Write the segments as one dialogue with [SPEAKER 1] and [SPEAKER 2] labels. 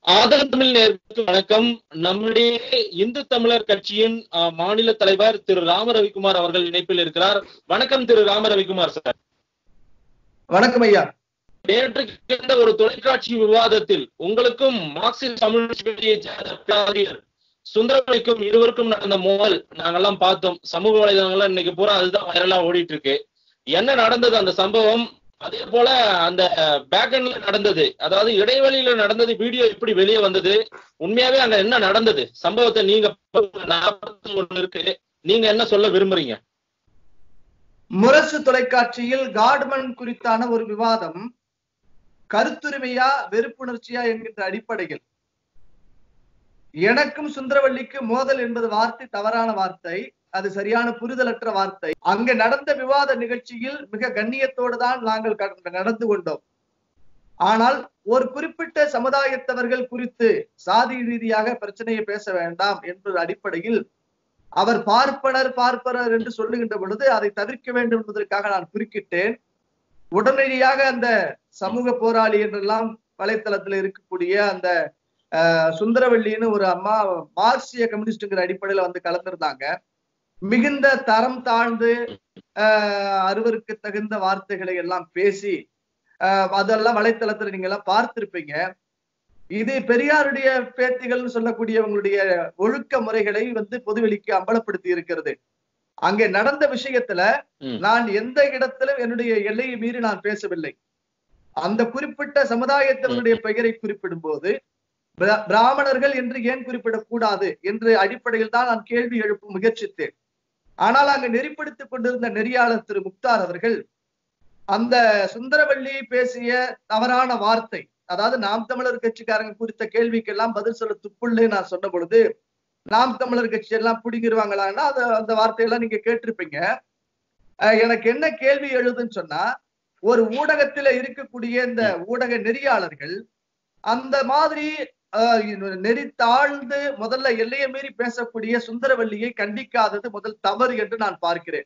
[SPEAKER 1] ஆதரவு தமிழ் நேருக்கு வணக்கம் நம்முடைய இந்து தமிழர் கட்சியின் அஹ், மாநில தலைவர் திரு ராம ரவிக்குமார் அவர்கள் இணைப்பில் இருக்கிறார் வணக்கம் திரு ராம ரவிக்குமார் சார்
[SPEAKER 2] வணக்கம் ஐயா
[SPEAKER 1] நேற்று கிடந்த ஒரு தொலைக்காட்சி விவாதத்தில் உங்களுக்கும் மார்க்சிஸ்ட் கம்யூனிஸ்ட் கட்சியை சேர்ந்த பேராசிரியர் சுந்தரவழிக்கும் இருவருக்கும் நடந்த மோதல் நாங்கெல்லாம் பார்த்தோம் சமூக வலைதளங்கள்ல இன்னைக்கு பூரா அதுதான் வைரலா ஓடிட்டு இருக்கு என்ன நடந்தது அந்த சம்பவம் அதே போல அந்த பேக்கெண்ட்ல நடந்தது அதாவது இடைவெளியில நடந்தது வீடியோ எப்படி வெளியே வந்தது உண்மையாவே அங்க என்ன நடந்தது சம்பவத்தை நீங்க நாற்பத்தி ஒண்ணு இருக்கு நீங்க என்ன சொல்ல விரும்புறீங்க
[SPEAKER 2] முரசு தொலைக்காட்சியில் கார்ட்மன் குறித்தான ஒரு விவாதம் கருத்துரிமையா வெறுப்புணர்ச்சியா என்கின்ற அடிப்படையில் எனக்கும் சுந்தரவள்ளிக்கு மோதல் என்பது வார்த்தை தவறான வார்த்தை அது சரியான புரிதலற்ற வார்த்தை அங்க நடந்த விவாத நிகழ்ச்சியில் மிக கண்ணியத்தோடு தான் நாங்கள் கட- நடந்து கொண்டோம் ஆனால் ஒரு குறிப்பிட்ட சமுதாயத்தவர்கள் குறித்து சாதி ரீதியாக பிரச்சனையை பேச வேண்டாம் என்ற அடிப்படையில் அவர் பார்ப்பனர் பார்ப்பனர் என்று சொல்லுகின்ற பொழுது அதை தவிர்க்க வேண்டும் என்பதற்காக நான் குறுக்கிட்டேன் உடனடியாக அந்த சமூக போராளி என்றெல்லாம் வலைத்தளத்துல இருக்கக்கூடிய அந்த அஹ், சுந்தரவள்ளின்னு ஒரு அம்மா மார்க்சிய கம்யூனிஸ்டுங்கிற அடிப்படையில வந்து கலந்திருந்தாங்க மிகுந்த தரம் தாழ்ந்து அஹ், அருவருக்கு தகுந்த வார்த்தைகளை எல்லாம் பேசி அஹ், அதெல்லாம் வலைத்தளத்துல நீங்க எல்லாம் பார்த்திருப்பீங்க இது பெரியாருடைய பேத்திகள்னு சொல்லக்கூடியவங்களுடைய ஒழுக்க முறைகளை வந்து பொதுவெளிக்கு அம்பலப்படுத்தி இருக்கிறது அங்கே நடந்த விஷயத்துல
[SPEAKER 1] ம்.
[SPEAKER 2] நான் எந்த இடத்திலும் என்னுடைய எல்லையை மீறி நான் பேசவில்லை அந்த குறிப்பிட்ட சமுதாயத்தினுடைய பெயரை குறிப்பிடும் போது பிர- பிராமணர்கள் என்று ஏன் குறிப்பிடக்கூடாது என்ற அடிப்படையில் தான் நான் கேள்வி எழுப்ப முயற்சித்தேன் ஆனால் அங்கு நெறிப்படுத்திக் கொண்டிருந்த நெறியாளர் திரு முக்தார் அவர்கள் அந்த சுந்தரவள்ளி பேசிய தவறான வார்த்தை அதாவது நாம் தமிழர் கட்சிக்காரங்க குறித்த கேள்விக்கெல்லாம் பதில் சொல்ல துப்புள்ளே நான் சொன்ன பொழுது நாம் தமிழர் கட்சி எல்லாம் பிடிங்கிருவாங்களான்னா அது அந்த வார்த்தையெல்லாம் நீங்க கேட்டிருப்பீங்க அஹ் எனக்கு என்ன கேள்வி எழுதுன்னு சொன்னா ஒரு ஊடகத்துல இருக்கக்கூடிய இந்த ஊடக நெறியாளர்கள் அந்த மாதிரி அஹ், நெறி தாழ்ந்து முதல்ல எல்லையை மீறி பேசக்கூடிய சுந்தரவல்லியை கண்டிக்காதது முதல் தவறு என்று நான் பார்க்கிறேன்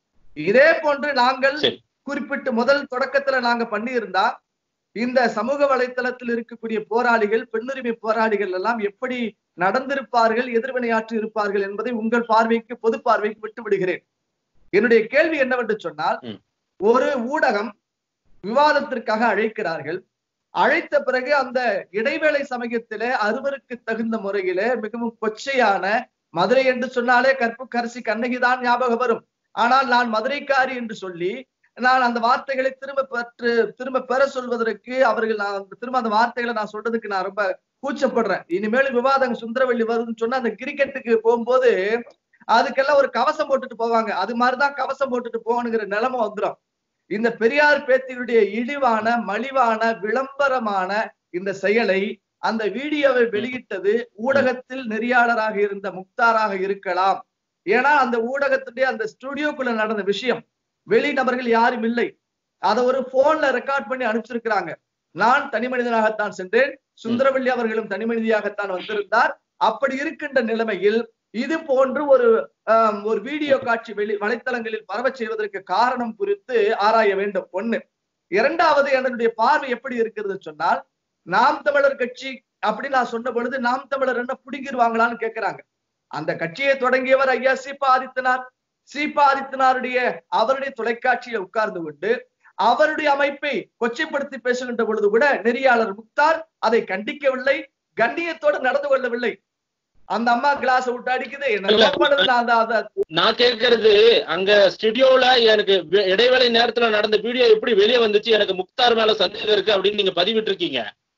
[SPEAKER 2] இதே போன்று நாங்கள்
[SPEAKER 1] சரி.
[SPEAKER 2] குறிப்பிட்டு முதல் தொடக்கத்துல நாங்க பண்ணியிருந்தா இந்த சமூக வலைத்தளத்தில் இருக்கக்கூடிய போராளிகள் பெண்ணுரிமை போராளிகள் எல்லாம் எப்படி நடந்திருப்பார்கள் எதிர்வினையாற்றி இருப்பார்கள் என்பதை உங்கள் பார்வைக்கு பொது பார்வைக்கு விட்டு விடுகிறேன் என்னுடைய கேள்வி என்னவென்று சொன்னால்
[SPEAKER 1] ம்.
[SPEAKER 2] ஒரு ஊடகம் விவாதத்திற்காக அழைக்கிறார்கள் அழைத்த பிறகு அந்த இடைவேளை சமயத்திலே அறுவருக்கு தகுந்த முறையிலே மிகவும் கொச்சையான மதுரை என்று சொன்னாலே கற்புக்கரசி கண்ணகிதான் ஞாபகம் வரும் ஆனால் நான் மதுரைக்காரி என்று சொல்லி நான் அந்த வார்த்தைகளை திரும்ப பெற்று திரும்ப பெற சொல்வதற்கு அவர்கள் நான் திரும்ப அந்த வார்த்தைகளை நான் சொல்றதுக்கு நான் ரொம்ப கூச்சப்படுறேன் இனிமேல் விவாதம் சுந்தரவள்ளி வருதுன்னு சொன்னா அந்த கிரிக்கெட்டுக்கு போகும்போது அதுக்கெல்லாம் ஒரு கவசம் போட்டுட்டு போவாங்க அது மாதிரிதான் கவசம் போட்டுட்டு போகணுங்கிற நிலைமை வந்துடும் இந்த பெரியார் பேத்தியுடைய இழிவான மலிவான விளம்பரமான இந்த செயலை அந்த வீடியோவை வெளியிட்டது ஊடகத்தில் நெறியாளராக இருந்த முக்தாராக இருக்கலாம் ஏன்னா அந்த ஊடகத்துடைய அந்த ஸ்டுடியோக்குள்ள நடந்த விஷயம் வெளி நபர்கள் யாரும் இல்லை அதை ஒரு போன்ல ரெக்கார்ட் பண்ணி அனுப்பிச்சிருக்கிறாங்க நான் தனி மனிதனாகத்தான் சென்றேன் சுந்தரவள்ளி அவர்களும் தனி மனிதியாகத்தான் வந்திருந்தார் அப்படி இருக்கின்ற நிலைமையில் இது போன்று ஒரு ஆம், ஒரு வீடியோ காட்சி வெளி வலைத்தளங்களில் பரவச் செய்வதற்கு காரணம் குறித்து ஆராய வேண்டும் ஒண்ணு இரண்டாவது என்னுடைய பார்வை எப்படி இருக்கிறது சொன்னால் நாம் தமிழர் கட்சி அப்படி நான் சொன்ன பொழுது நாம் தமிழர் என்ன புடுங்கிருவாங்களான்னு கேக்குறாங்க அந்த கட்சியை தொடங்கியவர் ஐயா சீபா ஆதித்தனார் சீபா ஆதித்தனாருடைய அவருடைய தொலைக்காட்சியில உட்கார்ந்து கொண்டு அவருடைய அமைப்பை கொச்சைப்படுத்தி பேசுகின்ற பொழுது கூட நெறியாளர் முக்தார் அதை கண்டிக்கவில்லை கண்ணியத்தோடு நடந்து கொள்ளவில்லை அந்த அம்மா கிளாஸ் விட்டு அடிக்குது என்ன பண்ணுது நான் அந்த- அந்த
[SPEAKER 1] நான் கேட்கறது அங்க ஸ்டுடியோல எனக்கு வி- இடைவேளை நேரத்துல நடந்த வீடியோ எப்படி வெளியே வந்துச்சு எனக்கு முக்தார் மேல சந்தேகம் இருக்கு அப்படின்னு நீங்க பதிவிட்டு இருக்கீங்க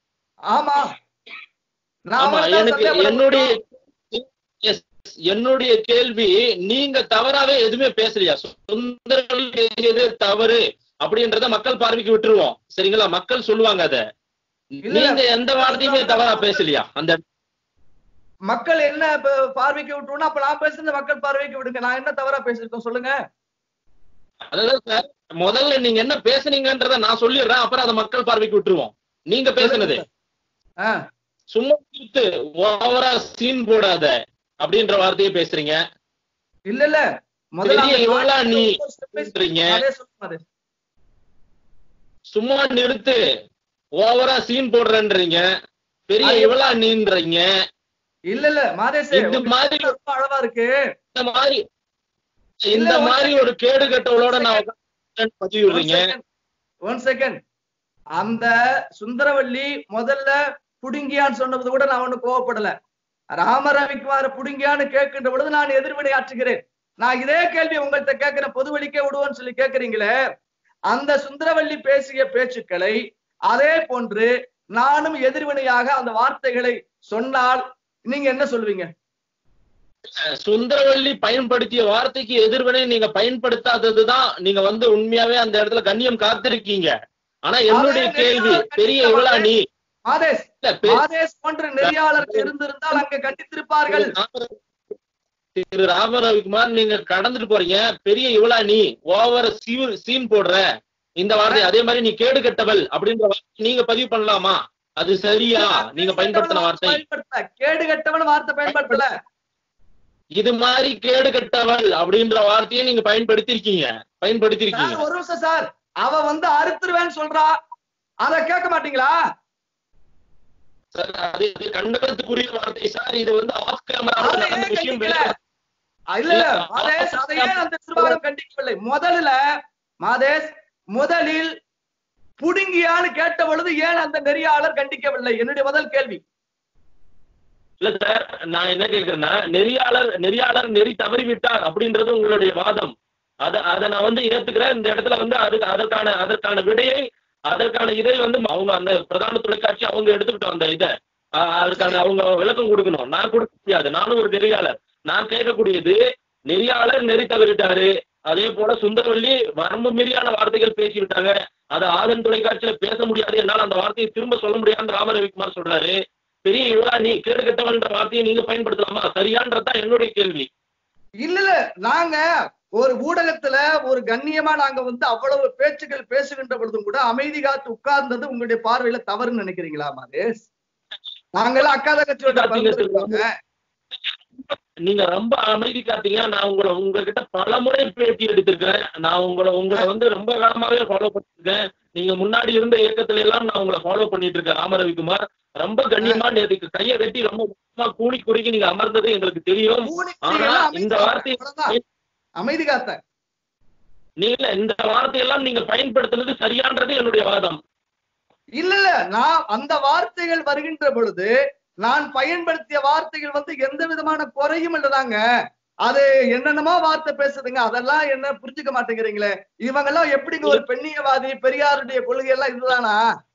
[SPEAKER 2] ஆமா நான்
[SPEAKER 1] ஆமா
[SPEAKER 2] அவரை தான்
[SPEAKER 1] எனக்கு
[SPEAKER 2] சந்தேகப்பட
[SPEAKER 1] என்னுடைய
[SPEAKER 2] முடியும்.
[SPEAKER 1] Yes, என்னுடைய கேள்வி நீங்க தவறாவே எதுவுமே பேசலையா சுந்தரவல்லி பேசியது தவறு அப்படின்றத மக்கள் பார்வைக்கு விட்டுருவோம் சரிங்களா மக்கள் சொல்லுவாங்க அத
[SPEAKER 2] இல்ல.
[SPEAKER 1] நீங்க எந்த வார்த்தையுமே தவறா பேசலையா அந்த
[SPEAKER 2] மக்கள் என்ன இப்ப பார்வைக்கு விட்டுருவோம்னா அப்ப நான் பேசுறது மக்கள் பார்வைக்கு விடுங்க நான் என்ன தவறா பேசிருக்கேன் சொல்லுங்க
[SPEAKER 1] அதாவது சார் முதல்ல நீங்க என்ன பேசுனீங்கன்றத நான் சொல்லிடுறேன் அப்புறம் அதை மக்கள் பார்வைக்கு விட்டுருவோம் நீங்க பேசுனது
[SPEAKER 2] ஆ,
[SPEAKER 1] சும்மா கொடுத்து ஓவரா சீன் போடாத அப்படின்ற வார்த்தையை பேசுறீங்க
[SPEAKER 2] இல்ல இல்ல முதல்ல
[SPEAKER 1] பெரிய
[SPEAKER 2] அந்த
[SPEAKER 1] இவளா நீ
[SPEAKER 2] ஒரு step by step
[SPEAKER 1] பேசுறீங்க.
[SPEAKER 2] அதே சொல்லுங்க அதே.
[SPEAKER 1] சும்மா நிறுத்து ஓவரா சீன் போடுறேன்றீங்க பெரிய
[SPEAKER 2] அது-
[SPEAKER 1] இவளா நீன்றீங்க
[SPEAKER 2] இல்ல இல்ல மாதேசே
[SPEAKER 1] இந்த
[SPEAKER 2] உங்க
[SPEAKER 1] மாதிரி
[SPEAKER 2] ரொம்ப அழகா இருக்கு
[SPEAKER 1] இந்த மாதிரி இந்த
[SPEAKER 2] இல்ல, ஒரு
[SPEAKER 1] மாதிரி ஒரு கேடு கட்டவளோட நான் உட்கார்ந்து பதிவு விடுறீங்க
[SPEAKER 2] ஒன் செகண்ட் அந்த சுந்தரவல்லி முதல்ல புடுங்கியான்னு சொன்னது கூட நான் ஒண்ணு கோவப்படல ராமரவிக்குமார புடுங்கியான்னு கேட்கின்ற பொழுது நான் எதிர்வினை ஆற்றுகிறேன் நான் இதே கேள்வி உங்கள்கிட்ட கேட்கிறேன் பொது வழிக்கே விடுவோன்னு சொல்லி கேட்கறீங்களே அந்த சுந்தரவல்லி பேசிய பேச்சுக்களை அதே போன்று நானும் எதிர்வினையாக அந்த வார்த்தைகளை சொன்னால் நீங்க என்ன சொல்லுவீங்க
[SPEAKER 1] சுந்தரவல்லி பயன்படுத்திய வார்த்தைக்கு எதிர்வினை நீங்க பயன்படுத்தாததுதான் நீங்க வந்து உண்மையாவே அந்த இடத்துல கண்ணியம் காத்திருக்கீங்க ஆனா என்னுடைய
[SPEAKER 2] அதே
[SPEAKER 1] கேள்வி
[SPEAKER 2] நெறியாளர்
[SPEAKER 1] பெரிய
[SPEAKER 2] கண்டிக்க
[SPEAKER 1] இவளா நீ
[SPEAKER 2] மாதேஷ்
[SPEAKER 1] இல்ல, பெரிய-
[SPEAKER 2] மாதேஷ் போன்ற நெறியாளர்கள் இருந்திருந்தால் அங்க கண்டித்திருப்பார்கள்
[SPEAKER 1] திரு ராம ரவிக்குமார் நீங்க கடந்துட்டு போறீங்க பெரிய இவளா நீ ஓவர சீன் போடுற இந்த வார்த்தை அதே மாதிரி நீ கேடு கெட்டவள் அப்படின்ற வார்த்தை நீங்க பதிவு பண்ணலாமா அது சரியா நீங்க பயன்படுத்தின வார்த்தை
[SPEAKER 2] பயன்படுத்தல கேடு கெட்டவன் வார்த்தை பயன்படுத்தல
[SPEAKER 1] இது மாதிரி கேடு கெட்டவள் அப்படின்ற வார்த்தையை நீங்க பயன்படுத்திருக்கீங்க பயன்படுத்திருக்கீங்க
[SPEAKER 2] சார், ஒரு நிமிஷம் சார் அவ வந்து அறுத்துருவேன்னு சொல்றா அத கேட்க மாட்டீங்களா
[SPEAKER 1] சார், அது இது கண்டனத்துக்குரிய வார்த்தை சார் இது வந்து ஆஃப் கேமரா
[SPEAKER 2] அதை
[SPEAKER 1] நடந்த
[SPEAKER 2] ஏன்
[SPEAKER 1] விஷயம்
[SPEAKER 2] கண்டிக்கல?
[SPEAKER 1] வெளியே
[SPEAKER 2] அஹ் இல்ல இல்ல மாதேஷ் அதை ஏன் அந்த நிர்வாகம் கண்டிக்கவில்லை முதல்ல மாதேஷ் முதலில் புடுங்கியான்னு கேட்ட பொழுது ஏன் அந்த நெறியாளர் கண்டிக்கவில்லை என்னுடைய முதல் கேள்வி
[SPEAKER 1] இல்ல சார் நான் என்ன கேக்குறேன்னா நெறியாளர் நெறியாளர் நெறி தவறிவிட்டார் அப்படின்றது உங்களுடைய வாதம் அத அத நான் வந்து ஏத்துக்கிறேன் இந்த இடத்துல வந்து அதுக்கு அதற்கான அதற்கான விடையை அதற்கான இதை வந்து அவங்க அந்த பிரதான தொலைக்காட்சி அவங்க எடுத்துக்கிட்டோம் அந்த இதை ஆஹ் அதுக்கான அவங்க விளக்கம் கொடுக்கணும் நான் கொடுக்க முடியாது நானும் ஒரு நெறியாளர் நான் கேட்கக்கூடியது நெறியாளர் நெறி தவறிட்டாரு அதே போல சுந்தரவல்லி வரம்பு மீறியான வார்த்தைகள் பேசிவிட்டாங்க அதை ஆதன் தொலைக்காட்சியில பேச முடியாது என்னால அந்த வார்த்தையை திரும்ப சொல்ல முடியாதுன்னு ராம ரவிக்குமார் சொல்றாரு பெரிய இவரா நீ கேடு கெட்டவன்ற வார்த்தையை நீங்க பயன்படுத்தலாமா சரியான்றதுதான் என்னுடைய கேள்வி
[SPEAKER 2] இல்ல இல்ல நாங்க ஒரு ஊடகத்துல ஒரு கண்ணியமா நாங்க வந்து அவ்வளவு பேச்சுகள் பேசுகின்ற பொழுதும் கூட அமைதி காத்து உட்கார்ந்தது உங்களுடைய பார்வையில தவறுன்னு நினைக்கிறீங்களா மாதேஷ் நாங்கெல்லாம் அக்கா தங்கச்சியோட பிறந்திருக்கோங்க.
[SPEAKER 1] நீங்க ரொம்ப அமைதி காத்தீங்க நான் உங்களை உங்ககிட்ட பல முறை பேட்டி எடுத்திருக்கேன் நான் உங்களை உங்களை வந்து ரொம்ப காலமாவே ஃபாலோ பண்ணிருக்கேன் நீங்க முன்னாடி இருந்த இயக்கத்துல எல்லாம் நான் உங்களை ஃபாலோ பண்ணிட்டு இருக்கேன் ராமரவிக்குமார் ரொம்ப கண்ணியமா நேற்றுக்கு கையை கட்டி ரொம்ப முக்கியமா கூணி குறுக்கி நீங்க அமர்ந்தது எங்களுக்கு தெரியும்
[SPEAKER 2] ஊனிக்கு
[SPEAKER 1] ஆனா
[SPEAKER 2] எல்லாம் அமைதி
[SPEAKER 1] இந்த
[SPEAKER 2] காத்தேன்.
[SPEAKER 1] வார்த்தை
[SPEAKER 2] அவ்வளவுதான். அமைதி காத்தேன்
[SPEAKER 1] நீங்க இந்த வார்த்தையெல்லாம் நீங்க பயன்படுத்துனது சரியான்றது என்னுடைய வாதம்
[SPEAKER 2] இல்ல இல்ல நான் அந்த வார்த்தைகள் வருகின்ற பொழுது நான் பயன்படுத்திய வார்த்தைகள் வந்து எந்த விதமான குறையும் இல்லதாங்க அது என்னென்னமோ வார்த்தை பேசுதுங்க அதெல்லாம் என்ன புரிஞ்சுக்க மாட்டேங்கிறீங்களே இவங்க எல்லாம் எப்படிங்க ஒரு பெண்ணியவாதி பெரியாருடைய கொள்கை எல்லாம் இதுதானா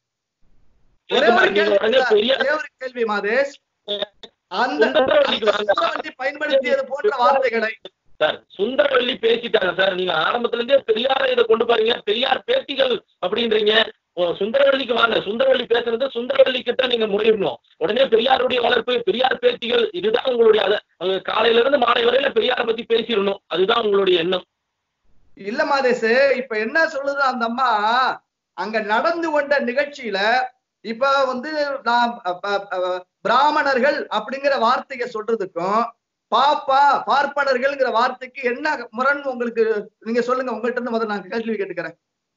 [SPEAKER 2] ஒரே ஒரு
[SPEAKER 1] நீங்க
[SPEAKER 2] கேள்வி
[SPEAKER 1] உடனே
[SPEAKER 2] சார்,
[SPEAKER 1] பெரிய
[SPEAKER 2] ஒரே ஒரு கேள்வி மாதேஷ் அந்த
[SPEAKER 1] சுந்தரவல்லிக்கு
[SPEAKER 2] அந்த
[SPEAKER 1] வாங்க.
[SPEAKER 2] சுந்தரவல்லி பயன்படுத்தியது போன்ற வார்த்தைகளை
[SPEAKER 1] சார் சுந்தரவல்லி பேசிட்டாங்க சார் நீங்க ஆரம்பத்துல இருந்தே பெரியார இதை கொண்டு போறீங்க பெரியார் பேட்டிகள் அப்படின்றீங்க ஓ, சுந்தரவல்லிக்கு வாங்க சுந்தரவல்லி பேசுறது சுந்தரவல்லி கிட்ட நீங்க முறையிடணும் உடனே பெரியாருடைய வளர்ப்பு பெரியார் பேட்டிகள் இதுதான் உங்களுடைய அத- அஹ் காலையில இருந்து மாலை வரையில பெரியாரை பத்தி பேசிடணும் அதுதான் உங்களுடைய எண்ணம்
[SPEAKER 2] இல்ல மாதேஷ் இப்ப என்ன சொல்லுது அந்த அம்மா அங்க நடந்து கொண்ட நிகழ்ச்சியில இப்ப வந்து நான் அ, ப, அ, பிராமணர்கள் அப்படிங்கிற வார்த்தையை சொல்றதுக்கும் பாப்பா பார்ப்பனர்கள்ங்கிற வார்த்தைக்கு என்ன முரண் உங்களுக்கு நீங்க சொல்லுங்க உங்கள்ட்ட இருந்து முதல்ல நான் கேள்வி கேட்டுக்கிறேன்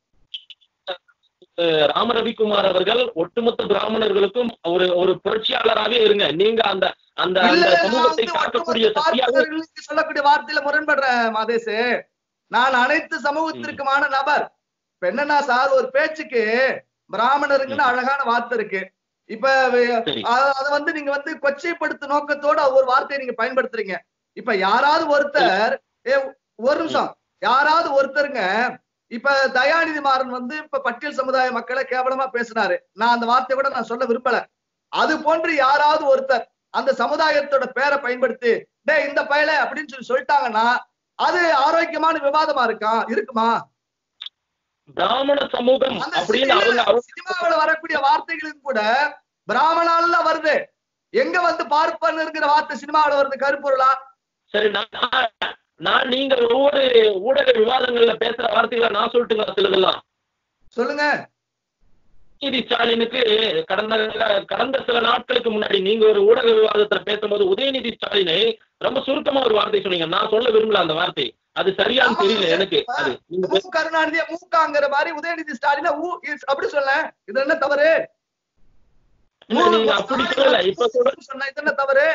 [SPEAKER 1] அஹ் ராம ரவிக்குமார் அவர்கள் ஒட்டுமொத்த பிராமணர்களுக்கும் ஒரு ஒரு புரட்சியாளராகவே இருங்க நீங்க அந்த அந்த
[SPEAKER 2] இல்ல
[SPEAKER 1] அந்த
[SPEAKER 2] நான்
[SPEAKER 1] சமூகத்தை
[SPEAKER 2] வந்து
[SPEAKER 1] காக்கக்கூடிய
[SPEAKER 2] ஒட்டுமொத்த
[SPEAKER 1] சக்தியாக
[SPEAKER 2] பார்ப்பனர்களுக்கு சொல்லக்கூடிய வார்த்தையில முரண்படுறேன் மாதேஷ் நான் அனைத்து சமூகத்திற்குமான நபர் இப்ப என்னன்னா சார் ஒரு பேச்சுக்கு பிராமணருக்குன்னு அழகான வார்த்தை இருக்கு இப்ப வே-
[SPEAKER 1] சரி
[SPEAKER 2] அ- அத வந்து நீங்க வந்து கொச்சைப்படுத்த நோக்கத்தோட ஒரு வார்த்தையை நீங்க பயன்படுத்துறீங்க இப்ப யாராவது ஒருத்தர் ஏ ஒரு நிமிஷம் யாராவது ஒருத்தருங்க இப்ப தயாநிதி மாறன் வந்து இப்ப பட்டியல் சமுதாய மக்களை கேவலமா பேசினாரு நான் அந்த வார்த்தையை கூட நான் சொல்ல விரும்பல அது போன்று யாராவது ஒருத்தர் அந்த சமுதாயத்தோட பேரை பயன்படுத்தி டேய் இந்த பயல அப்படின்னு சொல்லி சொல்லிட்டாங்கன்னா அது ஆரோக்கியமான விவாதமா இருக்கா இருக்குமா
[SPEAKER 1] பிராமண சமூகம்
[SPEAKER 2] அந்த
[SPEAKER 1] அப்படின்னு அவங்க
[SPEAKER 2] சினிமா-
[SPEAKER 1] அவங்க
[SPEAKER 2] சினிமாவுல வரக்கூடிய வார்த்தைகளும் கூட பிராமணால வருது எங்க வந்து பார்ப்பனுங்கிற வார்த்தை சினிமாவுல வருது கருப்பொருளா
[SPEAKER 1] சரி நான் நான் நீங்க ஒவ்வொரு ஊடக விவாதங்கள்ல பேசுற வார்த்தைகளை நான் சொல்லட்டுங்களா சிலதெல்லாம்
[SPEAKER 2] சொல்லுங்க
[SPEAKER 1] உதயநிதி ஸ்டாலினுக்கு கடந்த கடந்த சில நாட்களுக்கு முன்னாடி நீங்க ஒரு ஊடக விவாதத்துல பேசும்போது உதயநிதி ஸ்டாலினை ரொம்ப சுருக்கமா ஒரு வார்த்தை சொன்னீங்க நான் சொல்ல விரும்பல அந்த வார்த்தை அது சரியான்னு தெரியல எனக்கு அது நீங்க
[SPEAKER 2] மு கருணாநிதிய மூக்காங்கிற மாதிரி உதயநிதி ஸ்டாலின ஊ இஸ் அப்படி சொல்ல இது என்ன தவறு
[SPEAKER 1] இல்ல, நீங்க அப்படி சொல்லல இப்ப சொல்ற
[SPEAKER 2] சொன்ன இது என்ன தவறு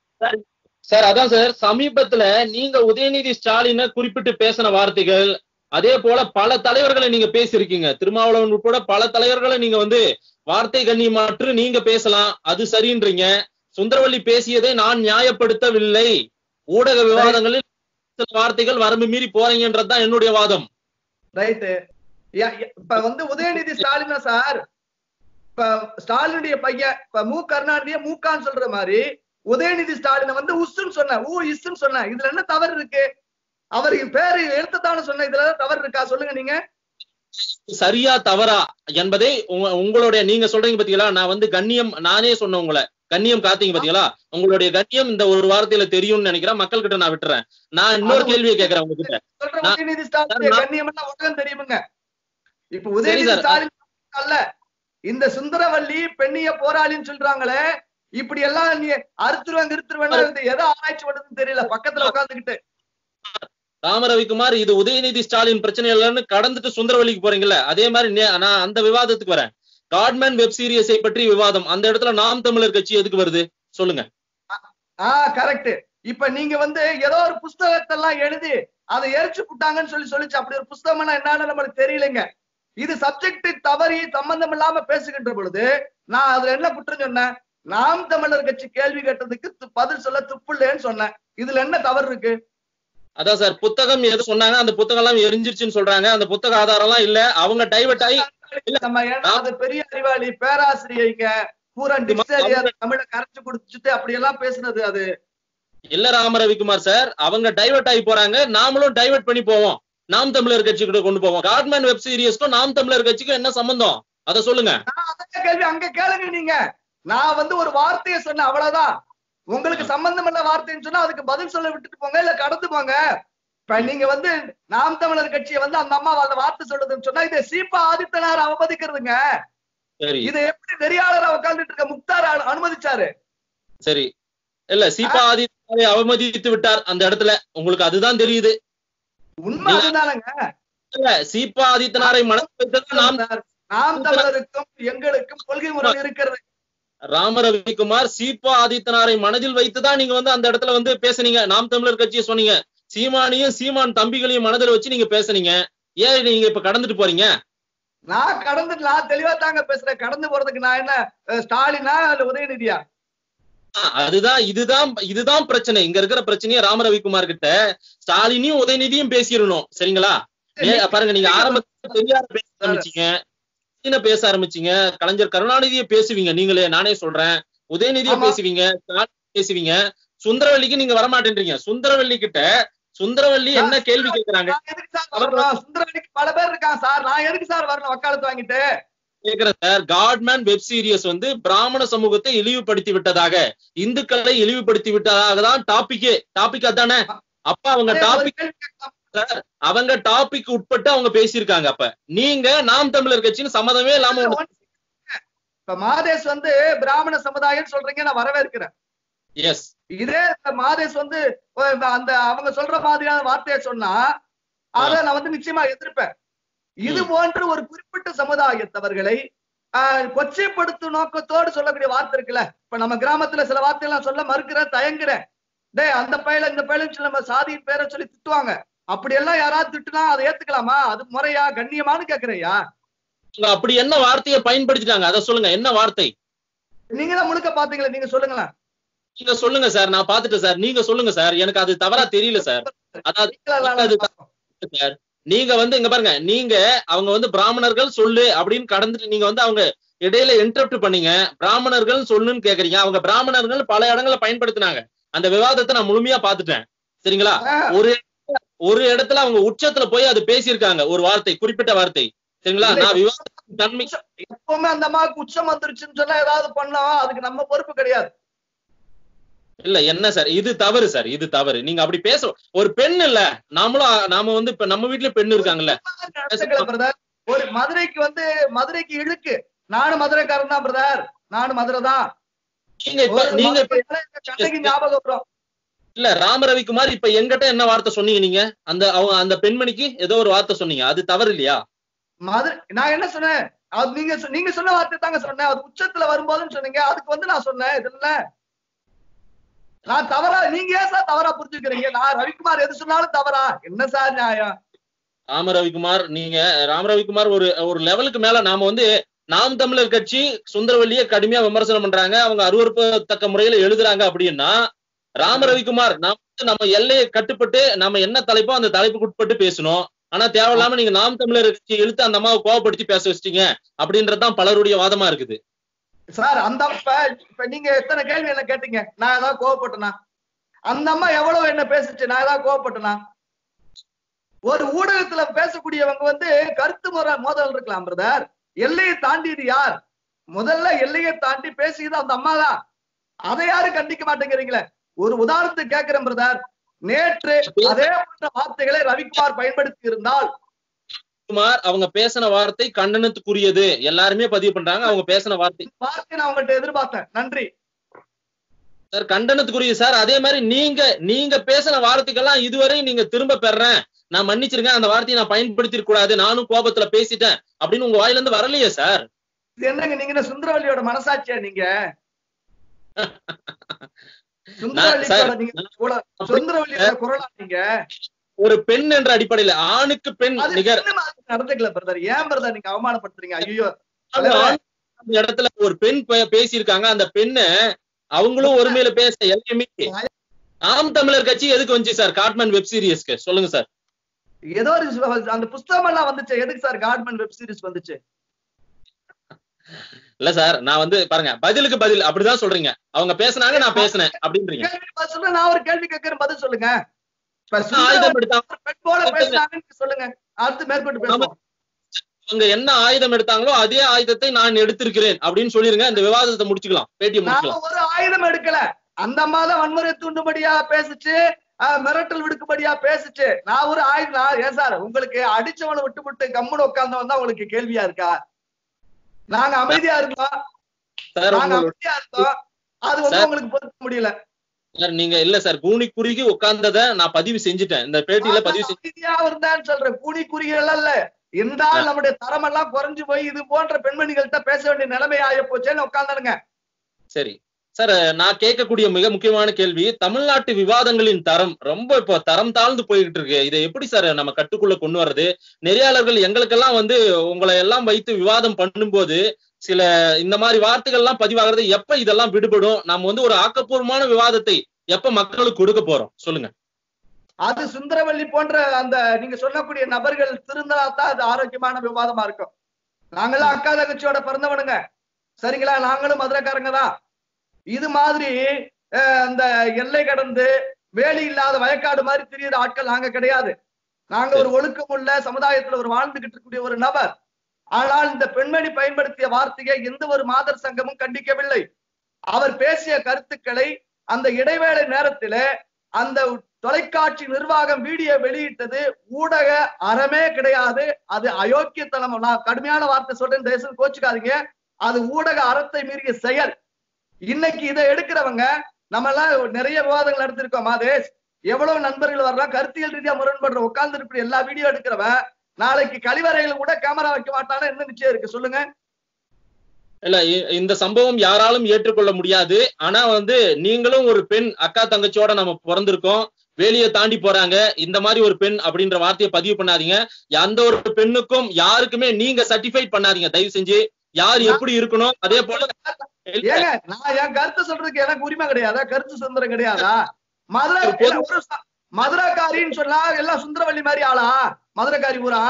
[SPEAKER 1] சார் அதான் சார் சமீபத்துல நீங்க உதயநிதி ஸ்டாலினை குறிப்பிட்டு பேசின வார்த்தைகள் அதே போல பல தலைவர்களை நீங்க பேசியிருக்கீங்க திருமாவளவன் உட்பட பல தலைவர்களை நீங்க வந்து வார்த்தை கண்ணியமாற்று நீங்க பேசலாம் அது சரின்றீங்க சுந்தரவல்லி பேசியதை நான் நியாயப்படுத்தவில்லை ஊடக விவாதங்களில் சில வார்த்தைகள் வரம்பு மீறி போறீங்கன்றதுதான் என்னுடைய வாதம்
[SPEAKER 2] ரைட்டு இப்ப வந்து உதயநிதி ஸ்டாலினா சார் இப்ப ஸ்டாலினுடைய பையன் இப்ப மு கருணாநிதிய மூக்கான்னு சொல்ற மாதிரி உதயநிதி ஸ்டாலினை வந்து உஸ்ன்னு சொன்ன ஊ இஸ்ன்னு சொன்ன இதுல என்ன தவறு இருக்கு அவருக்கு பேரு எழுத்தத்தான சொன்ன இதுல ஏதாவது தவறு இருக்கா சொல்லுங்க நீங்க
[SPEAKER 1] சரியா தவறா என்பதை உங்க- உங்களுடைய நீங்க சொல்றீங்க பாத்தீங்களா நான் வந்து கண்ணியம் நானே சொன்னேன் உங்களை கண்ணியம் காத்தீங்க பாத்தீங்களா உங்களுடைய கண்ணியம் இந்த ஒரு வார்த்தையில தெரியும்னு நினைக்கிறேன் மக்கள் கிட்ட நான் விட்டுறேன் நான் இன்னொரு கேள்வியை கேட்கறேன் உங்ககிட்ட
[SPEAKER 2] சொல்ற
[SPEAKER 1] நான்-
[SPEAKER 2] உதயநிதி ஸ்டாலின்
[SPEAKER 1] நான்-
[SPEAKER 2] கண்ணியம் என்ன உலகம் தெரியுமுங்க இப்ப உதயநிதி
[SPEAKER 1] சார்.
[SPEAKER 2] ஸ்டாலின் அல்ல இந்த சுந்தரவல்லி பெண்ணிய போராளின்னு சொல்றாங்களே இப்படி எல்லாம் நீ அறுத்துருவாங்க இருத்துருவேன் இது எதை ஆராய்ச்சி பண்ணுதுன்னு தெரியல பக்கத்துல உட்காந்துக்கிட்டு
[SPEAKER 1] ராம ரவிக்குமார் இது உதயநிதி ஸ்டாலின் பிரச்சனை இல்லைன்னு கடந்துட்டு சுந்தரவல்லிக்கு போறீங்கல்ல அதே மாதிரி நே- நான் அந்த விவாதத்துக்கு வரேன் காட்மேன் வெப் சீரிஸை பற்றி விவாதம் அந்த இடத்துல நாம் தமிழர் கட்சி எதுக்கு வருது சொல்லுங்க
[SPEAKER 2] ஆஹ் கரெக்ட் இப்ப நீங்க வந்து ஏதோ ஒரு புஸ்தகத்தை எல்லாம் எழுதி அதை எரிச்சு புட்டாங்கன்னு சொல்லி சொல்லிச்சு அப்படி ஒரு புஸ்தகம்னா என்னன்னு நம்மளுக்கு தெரியலைங்க இது சப்ஜெக்ட் தவறி சம்பந்தம் இல்லாம பேசுகின்ற பொழுது நான் அதுல என்ன குற்றம் சொன்னேன் நாம் தமிழர் கட்சி கேள்வி கேட்டதுக்கு து- பதில் சொல்ல துப்புள்ளேன்னு சொன்னேன் இதுல என்ன தவறு இருக்கு
[SPEAKER 1] அதான் சார் புத்தகம் எது சொன்னாங்க அந்த புத்தகம் எல்லாம் எரிஞ்சிருச்சுன்னு சொல்றாங்க அந்த புத்தக ஆதாரம் எல்லாம் இல்ல அவங்க டைவர்ட் ஆகி இல்ல.
[SPEAKER 2] நம்ம ஏன்னா அது பெரிய அறிவாளி பேராசிரியைங்க பூரா டிக்ஷனரி
[SPEAKER 1] அவங்க-
[SPEAKER 2] தமிழை கரைச்சு குடிச்சிட்டு அப்படி எல்லாம் பேசுனது அது
[SPEAKER 1] இல்ல ராம ரவிக்குமார் சார் அவங்க டைவர்ட் ஆகி போறாங்க நாமளும் டைவர்ட் பண்ணி போவோம் நாம் தமிழர் கட்சி கிட்ட கொண்டு போவோம் காட்மேன் வெப் சீரிஸ்க்கும் நாம் தமிழர் கட்சிக்கும் என்ன சம்பந்தம் அத சொல்லுங்க
[SPEAKER 2] நான் அதான் கேள்வி அங்க கேளுங்க நீங்க நான் வந்து ஒரு வார்த்தையை சொன்னேன் அவ்வளவுதான் உங்களுக்கு சம்பந்தம் இல்ல வார்த்தைன்னு சொன்னா அதுக்கு பதில் சொல்ல விட்டுட்டு போங்க இல்ல கடந்து போங்க இப்ப நீங்க வந்து நாம் தமிழர் கட்சியை வந்து அந்த அம்மா அந்த வார்த்தை சொல்லுதுன்னு சொன்னா இதை சீப்பா ஆதித்தனார் அவமதிக்கிறதுங்க
[SPEAKER 1] சரி
[SPEAKER 2] இதை எப்படி நெறியாளரா உட்கார்ந்துட்டு இருக்க முக்தார் அனு- அனுமதிச்சாரு
[SPEAKER 1] சரி இல்ல சீபா ஆதித்யரை அவமதித்து விட்டார் அந்த இடத்துல உங்களுக்கு அதுதான் தெரியுது
[SPEAKER 2] உண்மை அதுதானங்க
[SPEAKER 1] இல்ல சீபா ஆதித்தனாரை மனதில் வைத்தது நாம்
[SPEAKER 2] நாம் தமிழருக்கும் எங்களுக்கும் கொள்கை முறை இருக்கிறது
[SPEAKER 1] ராம ரவிக்குமார் சீபா ஆதித்தனாரை மனதில் வைத்துதான் நீங்க வந்து அந்த இடத்துல வந்து பேசுனீங்க நாம் தமிழர் கட்சியை சொன்னீங்க சீமானையும் சீமான் தம்பிகளையும் மனதில் வச்சு நீங்க பேசுனீங்க ஏன் நீங்க இப்ப கடந்துட்டு போறீங்க
[SPEAKER 2] நான் கடந்து நான் தெளிவா தாங்க பேசுறேன் கடந்து போறதுக்கு நான் என்ன அஹ், ஸ்டாலினா இல்ல உதயநிதியா
[SPEAKER 1] ஆ, அதுதான் இதுதான் இதுதான் பிரச்சனை இங்க இருக்கிற பிரச்சனையே ராம ரவிக்குமார் கிட்ட ஸ்டாலினையும் உதயநிதியும் பேசிடணும் சரிங்களா ஏ, பாருங்க நீங்க ஆரம்பத்துல பெரியார பேச ஆரம்பிச்சீங்க சீன பேச ஆரம்பிச்சீங்க கலைஞர் கருணாநிதியை பேசுவீங்க நீங்களே நானே சொல்றேன் உதயநிதியை
[SPEAKER 2] ஆமா.
[SPEAKER 1] பேசுவீங்க ஸ்டாலின் பேசுவீங்க சுந்தரவல்லிக்கு நீங்க வரமாட்டேன்றீங்க சுந்தரவல்லி கிட்ட சுந்தரவல்லி என்ன கேள்வி கேக்குறாங்க
[SPEAKER 2] நான் எதுக்கு சார் வரணும் சுந்தரவனிக்கு பல பேர் இருக்காங்க சார் நான் எதுக்கு சார் வரணும் வக்காலத்து வாங்கிட்டு
[SPEAKER 1] கேக்குறேன் சார் காட்மேன் வெப் சீரிஸ் வந்து பிராமண சமூகத்தை இழிவுபடுத்தி விட்டதாக இந்துக்களை இழிவுபடுத்தி விட்டதாக தான் டாபிக்கே டாபிக் அதானே அப்ப அவங்க
[SPEAKER 2] ஒரு
[SPEAKER 1] டாபிக்
[SPEAKER 2] கேள்வி கேட்கலாம்.
[SPEAKER 1] அவங்க டாபிக் உட்பட்டு அவங்க பேசியிருக்காங்க அப்ப நீங்க நாம் தமிழர் கட்சின்னு சம்மதமே இல்லாம ஒண்ணு-
[SPEAKER 2] இப்ப மாதேஷ் வந்து பிராமண சமுதாயம் சொல்றீங்க நான் வரவேற்கிறேன்
[SPEAKER 1] எஸ்
[SPEAKER 2] இதே இப்ப மாதேஷ் வந்து அஹ், அந்த அவங்க சொல்ற மாதிரியான வார்த்தையை சொன்னா அத நான் வந்து நிச்சயமா எதிர்ப்பேன் இது போன்று ஒரு குறிப்பிட்ட சமுதாயத்தவர்களை ஆஹ், கொச்சைப்படுத்தும் நோக்கத்தோடு சொல்லக்கூடிய வார்த்தை இருக்குல்ல இப்ப நம்ம கிராமத்துல சில வார்த்தையெல்லாம் சொல்ல மறுக்கிறேன் தயங்குறேன் டேய் அந்த பையல இந்த பையலன்னு சொல்லி நம்ம சாதியின் பேரை சொல்லி திட்டுவாங்க அப்படி எல்லாம் யாராவது திட்டுனா அதை ஏத்துக்கலாமா அது முறையா கண்ணியமான்னு கேக்குறையா
[SPEAKER 1] அவங்க அப்படி என்ன வார்த்தையை பயன்படுத்திட்டாங்க அதை சொல்லுங்க என்ன வார்த்தை
[SPEAKER 2] நீங்க தான் முழுக்க பாத்தீங்களா நீங்க சொல்லுங்களேன்
[SPEAKER 1] நீங்க சொல்லுங்க சார் நான் பாத்துட்டேன் சார் நீங்க சொல்லுங்க சார் எனக்கு அது தவறா தெரியல சார் அதாவது
[SPEAKER 2] நீங்களா
[SPEAKER 1] சார் நீங்க வந்து இங்க பாருங்க நீங்க அவங்க வந்து பிராமணர்கள் சொல்லு அப்படின்னு கடந்துட்டு நீங்க வந்து அவங்க இடையில இன்டரப்ட் பண்ணீங்க பிராமணர்கள் சொல்லுன்னு கேக்குறீங்க அவங்க பிராமணர்கள் பல இடங்கள்ல பயன்படுத்தினாங்க அந்த விவாதத்தை நான் முழுமையா பாத்துட்டேன் சரிங்களா
[SPEAKER 2] ஆஹ்,
[SPEAKER 1] ஒரு இடத்துல- ஒரு இடத்துல அவங்க உச்சத்துல போய் அது பேசியிருக்காங்க ஒரு வார்த்தை குறிப்பிட்ட வார்த்தை சரிங்களா நான் விவாதத்தின் தன்மை
[SPEAKER 2] எப்பவுமே அந்த அம்மாவுக்கு உச்சம் வந்துருச்சுன்னு சொன்னா ஏதாவது பண்ணோம் அதுக்கு நம்ம பொறுப்பு கிடையாது
[SPEAKER 1] இல்ல என்ன சார் இது தவறு சார் இது தவறு நீங்க அப்படி பேச ஒரு பெண் இல்ல நாமளும் நாம வந்து இப்ப நம்ம வீட்ல பெண் இருக்காங்கல்ல
[SPEAKER 2] நடந்துக்கல பிரதர் ஒரு மதுரைக்கு வந்து மதுரைக்கு இழுக்கு நானும் மதுரைக்காரன் தான் பிரதர் நானும் மதுரை தான்
[SPEAKER 1] நீங்க இப்ப
[SPEAKER 2] ஒரு
[SPEAKER 1] நீங்க இப்ப
[SPEAKER 2] மதுரையில இந்த கண்ணகி ஞாபகம் வரும்
[SPEAKER 1] இல்ல ராமரவிக்குமார் இப்ப எங்கிட்ட என்ன வார்த்தை சொன்னீங்க நீங்க அந்த அவங்க அந்த பெண்மணிக்கு ஏதோ ஒரு வார்த்தை சொன்னீங்க அது தவறு இல்லையா
[SPEAKER 2] மதுரை நான் என்ன சொன்னேன் அது நீங்க சொ- நீங்க சொன்ன வார்த்தை தாங்க சொன்னேன் அது உச்சத்துல வரும்போதுன்னு சொன்னீங்க அதுக்கு வந்து நான் சொன்னேன் இது இல்ல நான் தவறா நீங்க ஏன் சார் தவறா புரிஞ்சுக்கிறீங்க நான் ரவிக்குமார் எது சொன்னாலும் தவறா என்ன சார் நியாயம்
[SPEAKER 1] ராம ரவிக்குமார் நீங்க ராம ரவிக்குமார் ஒரு ஒரு லெவலுக்கு மேல நாம வந்து நாம் தமிழர் கட்சி சுந்தரவல்லிய கடுமையா விமர்சனம் பண்றாங்க அவங்க அருவருப்பத்தக்க முறையில எழுதுறாங்க அப்படின்னா ராம ரவிக்குமார் நாம வந்து நம்ம எல்லையை கட்டுப்பட்டு நம்ம என்ன தலைப்போ அந்த தலைப்புக்கு உட்பட்டு பேசணும் ஆனா தேவையில்லாம நீங்க நாம் தமிழர் கட்சி இழுத்து அந்த அம்மாவை கோவப்படுத்தி பேச வச்சிட்டீங்க அப்படின்றதுதான் பலருடைய வாதமா இருக்குது
[SPEAKER 2] சார் அந்த இப்ப இப்ப நீங்க எத்தனை கேள்வி என்ன கேட்டீங்க நான் ஏதாவது கோவப்பட்டனா அந்த அம்மா எவ்வளவு என்ன பேசுச்சு நான் ஏதாவது கோவப்பட்டனா ஒரு ஊடகத்துல பேசக்கூடியவங்க வந்து கருத்து முறை மோதல் இருக்கலாம் பிரதர் எல்லையை தாண்டியது யார் முதல்ல எல்லையை தாண்டி பேசியது அந்த அம்மா தான் அதை யாரும் கண்டிக்க மாட்டேங்கிறீங்களே ஒரு உதாரணத்துக்கு கேட்கிறேன் பிரதர் நேற்று அதே போன்ற வார்த்தைகளை ரவிக்குமார் பயன்படுத்தி இருந்தால்
[SPEAKER 1] குமார் அவங்க பேசின வார்த்தை கண்டனத்துக்குரியது எல்லாருமே பதிவு பண்றாங்க அவங்க பேசின வார்த்தை
[SPEAKER 2] வார்த்தை நான் உங்கள்கிட்ட எதிர்பார்த்தேன் நன்றி
[SPEAKER 1] சார் கண்டனத்துக்குரிய சார் அதே மாதிரி நீங்க நீங்க பேசின வார்த்தைக்கெல்லாம் இதுவரை நீங்க திரும்ப பெறேன் நான் மன்னிச்சிருக்கேன் அந்த வார்த்தையை நான் பயன்படுத்திட கூடாது நானும் கோபத்துல பேசிட்டேன் அப்படின்னு உங்க வாயில இருந்து வரலையே சார்
[SPEAKER 2] இது என்னங்க நீங்க என்ன சுந்தரவல்லியோட மனசாட்சியா நீங்க சுந்தரவல்லியோட நீங்க குல- சுந்தரவல்லியோட குரலா நீங்க
[SPEAKER 1] ஒரு பெண் என்ற அடிப்படையில ஆணுக்கு பெண்
[SPEAKER 2] அது
[SPEAKER 1] நிகர்
[SPEAKER 2] என்ன மாதிரி நடந்துக்கல பிரதர் ஏன் பிரதர் நீங்க அவமானப்படுத்துறீங்க ஐயோ
[SPEAKER 1] அந்த ஆண் அந்த இடத்துல ஒரு பெண் பே- பேசியிருக்காங்க அந்த பெண்ணு அவங்களும் ஒருமையில பேச எல்லாமே ஆம் தமிழர் கட்சி எதுக்கு வந்துச்சு சார் காட்மன் வெப் சீரிஸ்க்கு சொல்லுங்க சார்
[SPEAKER 2] ஏதோ ஒரு சு- அந்த புஸ்தகம் எல்லாம் வந்துச்சு எதுக்கு சார் காட்மன் வெப் சீரிஸ் வந்துச்சு
[SPEAKER 1] இல்ல சார் நான் வந்து பாருங்க பதிலுக்கு பதில் அப்படிதான் சொல்றீங்க அவங்க பேசுனாங்க நான் பேசினேன் அப்படின்றீங்க
[SPEAKER 2] கேள்வி பதில் சொல்லுங்க நான் ஒரு கேள்வி கேட்கிறேன் பதில் சொல்லுங்க இப்ப
[SPEAKER 1] ஆயுதம்
[SPEAKER 2] சுந்தரவல்லி
[SPEAKER 1] எடுத்தாங்க
[SPEAKER 2] ஒரு பெண் போல பேசினாங்கன்னு சொல்லுங்க அடுத்து மேற்கொண்டு பேசுவோம்
[SPEAKER 1] அவங்க என்ன ஆயுதம் எடுத்தாங்களோ அதே ஆயுதத்தை நான் எடுத்திருக்கிறேன் அப்படின்னு சொல்லிருங்க இந்த விவாதத்தை முடிச்சுக்கலாம் பேட்டியை
[SPEAKER 2] நாம
[SPEAKER 1] முடிச்சுக்கலாம்
[SPEAKER 2] ஒரு ஆயுதம் எடுக்கல அந்த அம்மா தான் வன்முறை தூண்டும்படியா பேசுச்சு ஆஹ், மிரட்டல் விடுக்கும்படியா பேசுச்சு நான் ஒரு ஆயுதம் நான் ஏன் சார் உங்களுக்கு அடிச்சவனை விட்டு விட்டு கம்முன்னு உட்கார்ந்தவன் தான் உங்களுக்கு கேள்வியா இருக்கா நாங்க அமைதியா இருந்தோம்
[SPEAKER 1] சார்
[SPEAKER 2] நாங்க
[SPEAKER 1] உங்களோட
[SPEAKER 2] அமைதியா இருந்தோம் அது வந்து
[SPEAKER 1] சார்.
[SPEAKER 2] உங்களுக்கு பொறுக்க முடியல
[SPEAKER 1] சார் நீங்க இல்ல சார் கூனி குறுகி உட்கார்ந்தத நான் பதிவு செஞ்சுட்டேன் இந்த பேட்டியில பதிவு செஞ்சு
[SPEAKER 2] அமைதியா இருந்தான்னு சொல்றேன் கூனி குறிகள் அல்ல இருந்தால் நம்முடைய தரம் எல்லாம் குறைஞ்சு போய் இது போன்ற பெண்மணிகள்கிட்ட பேச வேண்டிய நிலைமை ஆய போச்சேன்னு உட்கார்ந்தானுங்க
[SPEAKER 1] சரி சார் நான் கேட்கக்கூடிய மிக முக்கியமான கேள்வி தமிழ்நாட்டு விவாதங்களின் தரம் ரொம்ப இப்போ தரம் தாழ்ந்து போய்கிட்டு இருக்கு இதை எப்படி சார் நம்ம கட்டுக்குள்ள கொண்டு வர்றது நெறியாளர்கள் எங்களுக்கெல்லாம் வந்து உங்களை எல்லாம் வைத்து விவாதம் பண்ணும்போது சில இந்த மாதிரி வார்த்தைகள் எல்லாம் பதிவாகிறது எப்ப இதெல்லாம் விடுபடும் நம்ம வந்து ஒரு ஆக்கப்பூர்வமான விவாதத்தை எப்ப மக்களுக்கு கொடுக்க போறோம் சொல்லுங்க
[SPEAKER 2] அது சுந்தரவல்லி போன்ற அந்த நீங்க சொல்லக்கூடிய நபர்கள் திருந்தாதான் அது ஆரோக்கியமான விவாதமா இருக்கும் நாங்களாம் அக்கா தங்கச்சியோட பிறந்தவனுங்க சரிங்களா நாங்களும் மதுரைக்காரங்க தான் இது மாதிரி அஹ், அந்த எல்லை கடந்து வேலி இல்லாத வயக்காடு மாதிரி தெரியுற ஆட்கள் நாங்க கிடையாது நாங்க ஒரு ஒழுக்கமுள்ள சமுதாயத்துல ஒரு வாழ்ந்துகிட்டு இருக்கக்கூடிய ஒரு நபர் ஆனால் இந்த பெண்மணி பயன்படுத்திய வார்த்தையை எந்த ஒரு மாதர் சங்கமும் கண்டிக்கவில்லை அவர் பேசிய கருத்துக்களை அந்த இடைவேளை நேரத்தில அந்த தொலைக்காட்சி நிர்வாகம் வீடியோ வெளியிட்டது ஊடக அறமே கிடையாது அது அயோக்கியத்தனம் நான் கடுமையான வார்த்தை சொல்றேன் தேசம் கோச்சுக்காதீங்க அது ஊடக அறத்தை மீறிய செயல் இன்னைக்கு இதை எடுக்கிறவங்க நம்ம எல்லாம் நிறைய விவாதங்கள் நடத்திருக்கோம் மாதேஷ் எவ்வளவு நண்பர்கள் வரலாம் கருத்தியல் ரீதியா முரண்படுற உட்கார்ந்து இருக்கிற எல்லா வீடியோ எடுக்கிறவன் நாளைக்கு கழிவறையில கூட கேமரா வைக்க மாட்டானா என்ன நிச்சயம் இருக்கு சொல்லுங்க
[SPEAKER 1] இல்ல இ- இந்த சம்பவம் யாராலும் ஏற்றுக்கொள்ள முடியாது ஆனா வந்து நீங்களும் ஒரு பெண் அக்கா தங்கச்சியோட நம்ம பிறந்திருக்கோம் வேலியை தாண்டி போறாங்க இந்த மாதிரி ஒரு பெண் அப்படின்ற வார்த்தையை பதிவு பண்ணாதீங்க எந்த ஒரு பெண்ணுக்கும் யாருக்குமே நீங்க சர்டிஃபைட் பண்ணாதீங்க தயவு செஞ்சு யார் எப்படி இருக்கணும் அதே போல இல்ல,
[SPEAKER 2] ஏங்க நான் என் கருத்து சொல்றதுக்கு எனக்கு உரிமை கிடையாதா கருத்து சுதந்திரம் கிடையாதா மதுரை
[SPEAKER 1] ஒரு பொது-
[SPEAKER 2] ஒரு ச- மதுரைக்காரின்னு சொன்னா எல்லாம் சுந்தரவள்ளி மாதிரி ஆளா மதுரைக்காரி ஊரா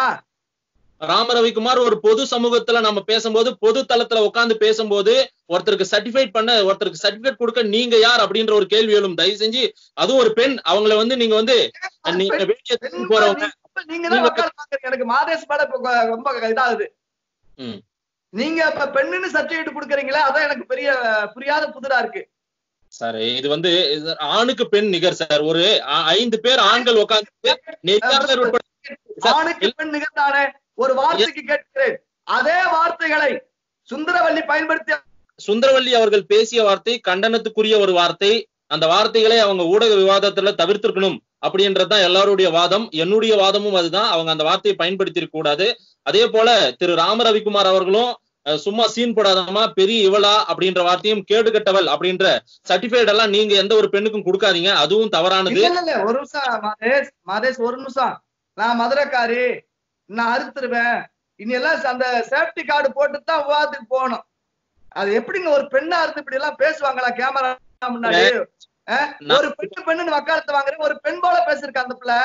[SPEAKER 1] ராம ரவிக்குமார் ஒரு பொது சமூகத்துல நம்ம பேசும்போது பொது தளத்துல உட்கார்ந்து பேசும்போது ஒருத்தருக்கு சர்டிஃபைட் பண்ண ஒருத்தருக்கு சர்டிபிகேட் கொடுக்க நீங்க யார் அப்படின்ற ஒரு கேள்வி எழும் தயவு செஞ்சு அதுவும் ஒரு பெண் அவங்கள வந்து நீங்க வந்து நீங்க வேலியை தாண்டி போறவங்க
[SPEAKER 2] இப்ப நீங்க தான் வக்காலத்து வாங்குறீங்க. எனக்கு மாதேஷ் மேல இப்ப கொ- ரொம்ப இதாகுது
[SPEAKER 1] ம்.
[SPEAKER 2] நீங்க இப்ப பெண்ணுன்னு சர்டிபிகேட் கொடுக்குறீங்களா அதான் எனக்கு பெரிய புரியாத புதிரா இருக்கு
[SPEAKER 1] சார் இது வந்து இது ஆணுக்கு பெண் நிகர் சார் ஒரு ஆ- ஐந்து பேர் ஆண்கள் உட்கார்ந்து நெறியாளர் உட்பட சார்,
[SPEAKER 2] ஆணுக்கு பெண் நிகழ்ந்தானே ஒரு வார்த்தைக்கு கேட்கிறேன் அதே வார்த்தைகளை சுந்தரவல்லி பயன்படுத்திய
[SPEAKER 1] சுந்தரவல்லி அவர்கள் பேசிய வார்த்தை கண்டனத்துக்குரிய ஒரு வார்த்தை அந்த வார்த்தைகளை அவங்க ஊடக விவாதத்துல தவிர்த்திருக்கணும் அப்படின்றதுதான் எல்லாருடைய வாதம் என்னுடைய வாதமும் அதுதான் அவங்க அந்த வார்த்தையை பயன்படுத்தி கூடாது அதே போல திரு ராம ரவிக்குமார் அவர்களும் அஹ், சும்மா சீன் போடாதமா பெரிய இவளா அப்படின்ற வார்த்தையும் கேடு கெட்டவள் அப்படின்ற சர்டிபிகேட் எல்லாம் நீங்க எந்த ஒரு பெண்ணுக்கும் கொடுக்காதீங்க அதுவும் தவறானது
[SPEAKER 2] இல்ல இல்ல, இல்ல ஒரு நிமிஷம் மாதேஷ் மாதேஷ் ஒரு நிமிஷம் நான் மதுரைக்காரி நான் அறுத்துருவேன் இனி எல்லாம் அந்த சேஃப்டி கார்டு போட்டு தான் விவாதத்துக்கு போகணும் அது எப்படிங்க ஒரு பெண்ணா இருந்து இப்படி எல்லாம் பேசுவாங்களா கேமரா முன்னாடி அஹ்?
[SPEAKER 1] நான்-
[SPEAKER 2] ஒரு பெண்ணு பெண்ணுன்னு வக்காலத்து வாங்குறேன் ஒரு பெண் போல பேசிருக்க அந்த பிள்ளை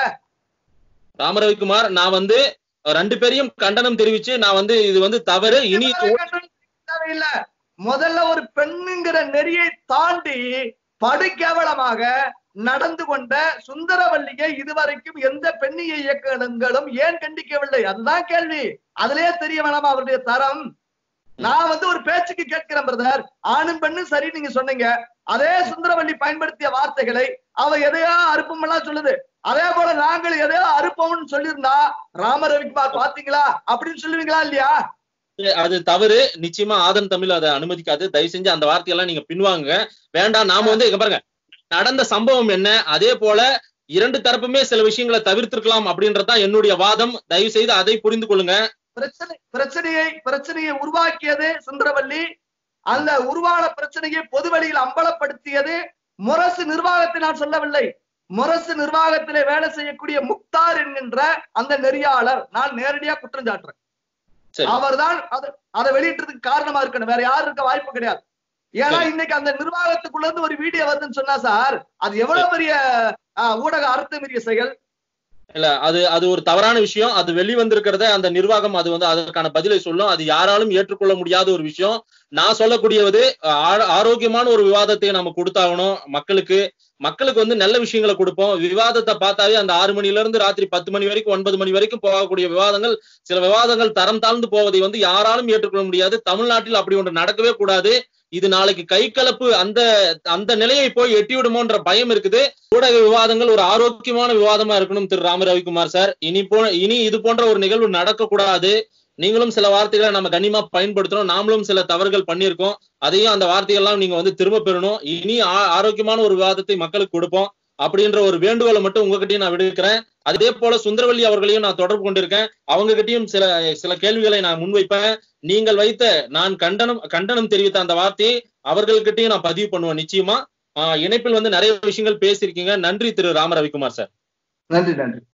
[SPEAKER 1] ராம ரவிக்குமார் நான் வந்து ரெண்டு பேரையும் கண்டனம் தெரிவிச்சு நான் வந்து இது வந்து தவறு இனி இது
[SPEAKER 2] தேவையில்ல முதல்ல ஒரு பெண்ணுங்கிற நெறியை தாண்டி படுகேவலமாக நடந்து கொண்ட சுந்தரவல்லியை இதுவரைக்கும் எந்த பெண்ணிய இயக்கங்களும் ஏன் கண்டிக்கவில்லை அதுதான் கேள்வி அதுலயே தெரிய வேணாமா அவருடைய தரம் நான் வந்து ஒரு பேச்சுக்கு கேட்கிறேன் பிரதர் ஆணும் பெண்ணும் சரி நீங்க சொன்னீங்க அதே சுந்தரவல்லி பயன்படுத்திய வார்த்தைகளை அவ எதையோ அறுப்பமெல்லாம் சொல்லுது அதே போல நாங்கள் எதையோ அறுப்போம்னு சொல்லியிருந்தா ராம ரவிக்குமார் பாத்தீங்களா அப்படின்னு சொல்லுவீங்களா இல்லையா
[SPEAKER 1] அது தவறு நிச்சயமா ஆதன் தமிழ் அதை அனுமதிக்காது தயவு செஞ்சு அந்த வார்த்தையெல்லாம் நீங்க பின்வாங்க வேண்டாம் நாம வந்து இங்க பாருங்க நடந்த சம்பவம் என்ன அதே போல இரண்டு தரப்புமே சில விஷயங்களை தவிர்த்திருக்கலாம் அப்படின்றதுதான் என்னுடைய வாதம் தயவு செய்து அதை புரிந்து கொள்ளுங்க
[SPEAKER 2] பிரச்சனை பிரச்சனையை பிரச்சனையை உருவாக்கியது சுந்தரவல்லி அந்த உருவான பிரச்சனையை பொது வழியில் அம்பலப்படுத்தியது முரசு நிர்வாகத்தை நான் சொல்லவில்லை முரசு நிர்வாகத்திலே வேலை செய்யக்கூடிய முக்தார் என்கின்ற அந்த நெறியாளர் நான் நேரடியா குற்றம் சாட்டுறேன்
[SPEAKER 1] சரி.
[SPEAKER 2] அவர்தான் அது அதை வெளியிட்டதுக்கு காரணமா இருக்கணும் வேற யாரும் இருக்க வாய்ப்பு கிடையாது ஏன்னா
[SPEAKER 1] சரி.
[SPEAKER 2] இன்னைக்கு அந்த நிர்வாகத்துக்குள்ள இருந்து ஒரு வீடியோ வருதுன்னு சொன்னா சார் அது எவ்வளவு பெரிய ஆஹ், ஊடக அர்த்தமீறிய செயல்
[SPEAKER 1] இல்ல அது அது ஒரு தவறான விஷயம் அது வெளிவந்திருக்கிறத அந்த நிர்வாகம் அது வந்து அதற்கான பதிலை சொல்லும் அது யாராலும் ஏற்றுக்கொள்ள முடியாத ஒரு விஷயம் நான் சொல்லக்கூடியது ஆ- ஆரோக்கியமான ஒரு விவாதத்தை நம்ம கொடுத்தாகணும் மக்களுக்கு மக்களுக்கு வந்து நல்ல விஷயங்களை கொடுப்போம் விவாதத்தை பார்த்தாவே அந்த ஆறு மணில இருந்து ராத்திரி பத்து மணி வரைக்கும் ஒன்பது மணி வரைக்கும் போகக்கூடிய விவாதங்கள் சில விவாதங்கள் தரம் தாழ்ந்து போவதை வந்து யாராலும் ஏற்றுக்கொள்ள முடியாது தமிழ்நாட்டில் அப்படி ஒன்று நடக்கவே கூடாது இது நாளைக்கு கை கலப்பு அந்த அந்த நிலையை போய் எட்டிவிடுமோன்ற பயம் இருக்குது ஊடக விவாதங்கள் ஒரு ஆரோக்கியமான விவாதமா இருக்கணும் திரு ராம ரவிக்குமார் சார் இனி போ இனி இது போன்ற ஒரு நிகழ்வு நடக்கக்கூடாது நீங்களும் சில வார்த்தைகளை நம்ம கண்ணியமா பயன்படுத்தணும் நாமளும் சில தவறுகள் பண்ணியிருக்கோம் அதையும் அந்த வார்த்தைகள்லாம் நீங்க வந்து திரும்ப பெறணும் இனி ஆ- ஆரோக்கியமான ஒரு விவாதத்தை மக்களுக்கு கொடுப்போம் அப்படின்ற ஒரு வேண்டுகோளை மட்டும் உங்ககிட்டயும் நான் விடுக்கிறேன் அதே போல சுந்தரவல்லி அவர்களையும் நான் தொடர்பு கொண்டிருக்கேன் அவங்க கிட்டயும் சில சில கேள்விகளை நான் முன்வைப்பேன் நீங்கள் வைத்த நான் கண்டனம் கண்டனம் தெரிவித்த அந்த வார்த்தையை அவர்கள்கிட்டயும் நான் பதிவு பண்ணுவேன் நிச்சயமா ஆஹ் இணைப்பில் வந்து நிறைய விஷயங்கள் பேசியிருக்கீங்க நன்றி திரு ராம ரவிக்குமார் சார்
[SPEAKER 2] நன்றி நன்றி